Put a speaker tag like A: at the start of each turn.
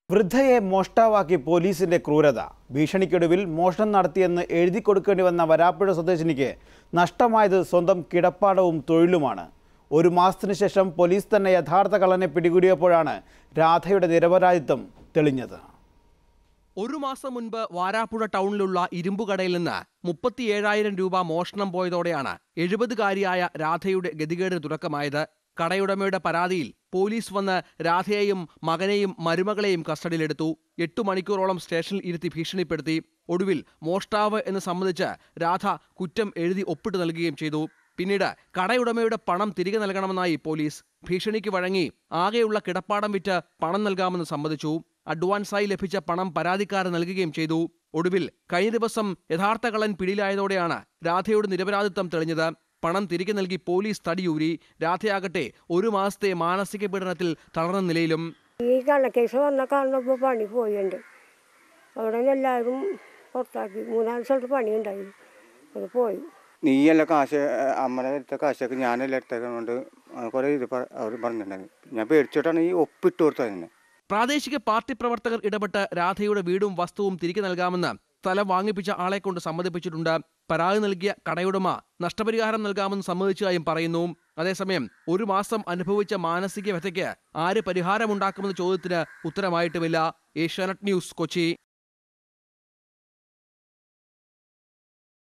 A: വൃദ്ധയെ മോഷ്ടാവാക്കി പോലീസിന്റെ ക്രൂരത ഭീഷണിക്കൊടുവിൽ മോഷണം നടത്തിയെന്ന് എഴുതി കൊടുക്കേണ്ടി വന്ന വരാപ്പുഴ സ്വദേശിനിക്ക് നഷ്ടമായത് സ്വന്തം കിടപ്പാടവും തൊഴിലുമാണ് ഒരു മാസത്തിനു ശേഷം പോലീസ് തന്നെ യഥാർത്ഥ കള്ളനെ പിടികൂടിയപ്പോഴാണ് രാധയുടെ നിരപരാധിത്വം തെളിഞ്ഞത്
B: ഒരു മാസം മുൻപ് വാരാപ്പുഴ ടൗണിലുള്ള ഇരുമ്പുകടയിൽ നിന്ന് മുപ്പത്തിയേഴായിരം രൂപ മോഷണം പോയതോടെയാണ് എഴുപതുകാരിയായ രാധയുടെ ഗതികേടിന് തുടക്കമായത് കടയുടമയുടെ പരാതിയിൽ പോലീസ് വന്ന് രാധയെയും മകനെയും മരുമകളെയും കസ്റ്റഡിയിലെടുത്തു എട്ടു മണിക്കൂറോളം സ്റ്റേഷനിൽ ഇരുത്തി ഭീഷണിപ്പെടുത്തി ഒടുവിൽ മോഷ്ടാവ് എന്ന് സമ്മതിച്ച് രാധ കുറ്റം എഴുതി ഒപ്പിട്ട് നൽകുകയും ചെയ്തു പിന്നീട് കടയുടമയുടെ പണം തിരികെ നൽകണമെന്നായി പോലീസ് ഭീഷണിക്ക് വഴങ്ങി ആകെയുള്ള കിടപ്പാടം വിറ്റ് പണം നൽകാമെന്ന് സമ്മതിച്ചു അഡ്വാൻസായി ലഭിച്ച പണം പരാതിക്കാരൻ നൽകുകയും ചെയ്തു ഒടുവിൽ കഴിഞ്ഞ ദിവസം യഥാർത്ഥ കള്ളൻ പിടിയിലായതോടെയാണ് രാധയുടെ നിരപരാധിത്വം തെളിഞ്ഞത് പണം തിരികെ നൽകി പോലീസ് തടിയൂരി രാധയാകട്ടെ ഒരു മാസത്തെ മാനസിക പീഡനത്തിൽ തളർന്ന നിലയിലും
C: ഈ കള്ളക്കേസ് വന്ന കാണുമ്പോൾ പണി പോയിട്ടുണ്ട് അവിടെ നിന്ന് എല്ലാവരും പുറത്താക്കി മൂന്നാല് സ്ഥലത്ത് പണിയുണ്ടായി അത് പോയി
D: നീയല്ല കാശ് അമ്മയുടെ എടുത്ത കാശൊക്കെ ഞാനല്ല എടുത്തേക്കൊണ്ട് കുറേ ഇത് പറ- അവർ പറഞ്ഞിട്ടുണ്ടായിരുന്നു ഞാൻ പേടിച്ചിട്ടാണ് ഈ ഒപ്പിട്ട് കൊടുത്തത് തന്നെ
B: പ്രാദേശിക പാർട്ടി പ്രവർത്തകർ ഇടപെട്ട് രാധയുടെ വീടും വസ്തുവും തിരികെ നൽകാമെന്ന് സ്ഥലം വാങ്ങിപ്പിച്ച ആളെ കൊണ്ട് സമ്മതിപ്പിച്ചിട്ടുണ്ട് പരാതി നൽകിയ കടയുടമ നഷ്ടപരിഹാരം നൽകാമെന്ന് സമ്മതിച്ചതായും പറയുന്നു അതേസമയം ഒരു മാസം അനുഭവിച്ച മാനസിക വ്യഥയ്ക്ക് ആര് പരിഹാരമുണ്ടാക്കുമെന്ന ചോദ്യത്തിന് ഉത്തരമായിട്ടുമില്ല ഏഷ്യാനെറ്റ് ന്യൂസ് കൊച്ചി